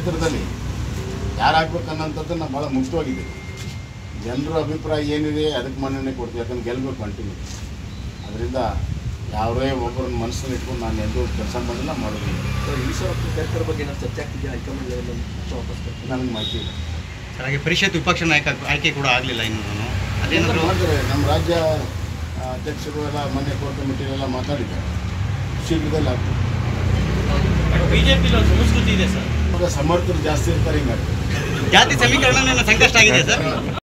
ಕ್ಷೇತ್ರದಲ್ಲಿ ಯಾರಾಗಬೇಕನ್ನೋಂಥದ್ದನ್ನು ಭಾಳ ಮುಕ್ತವಾಗಿದೆ ಜನರ ಅಭಿಪ್ರಾಯ ಏನಿದೆ ಅದಕ್ಕೆ ಮನ್ನಣೆ ಕೊಡ್ತೀವಿ ಯಾಕಂದ್ರೆ ಗೆಲ್ಲಬೇಕು ಕಂಟಿನ್ಯೂ ಅದರಿಂದ ಯಾವೇ ಒಬ್ಬರನ್ನ ಮನಸ್ಸಲ್ಲಿ ಇಟ್ಕೊಂಡು ನಾನು ಎಂದೂ ಕೆಲಸ ಮಾಡಿಲ್ಲ ಮಾಡೋದಿಲ್ಲ ಸರ್ ಈಶ್ವರ ಕ್ಯಾರೆಕ್ಟರ್ ಬಗ್ಗೆ ಏನಾದ್ರು ಚರ್ಚೆ ಆಗ್ತಿದೆಯಾ ಹೈಕಮಾಂಡ್ ಲೆವೆಲಲ್ಲಿ ಅಥವಾ ವಾಪಸ್ ಬರ್ತೀರಾ? ನನಗೆ ಮಾಹಿತಿ ಇಲ್ಲ ಸರ್ ಹಾಗೆ ಪರಿಷತ್ ವಿಪಕ್ಷ ನಾಯಕ ಆಯ್ಕೆ ಕೂಡ ಆಗಲಿಲ್ಲ ಇನ್ನು ಏನಾದ್ರು ಅದೇನಾದರೂ ಮಾಡ್ತಾರೆ ನಮ್ಮ ರಾಜ್ಯ ಆ, ಅಧ್ಯಕ್ಷರು ಎಲ್ಲ ಮೊನ್ನೆ ಕೋರ್ ಕಮಿಟಿಲೆಲ್ಲ ಮಾತಾಡಿದ್ದಾರೆ ಶೀಘ್ರದಲ್ಲಿ ಆಗ್ತದೆ ಬಿಜೆಪಿಲಿ ಒಂದು ಸಂಸ್ಕೃತಿ ಇದೆ ಸರ್ ಇವಾಗ ಸಮರ್ಥರು ಜಾಸ್ತಿ ಇರ್ತಾರೆ ಹಿಂಗಾಗ್ತದೆ ಜಾತಿ ಸಮೀಕರಣ ಸಂಕಷ್ಟ ಆಗಿದೆ ಸರ್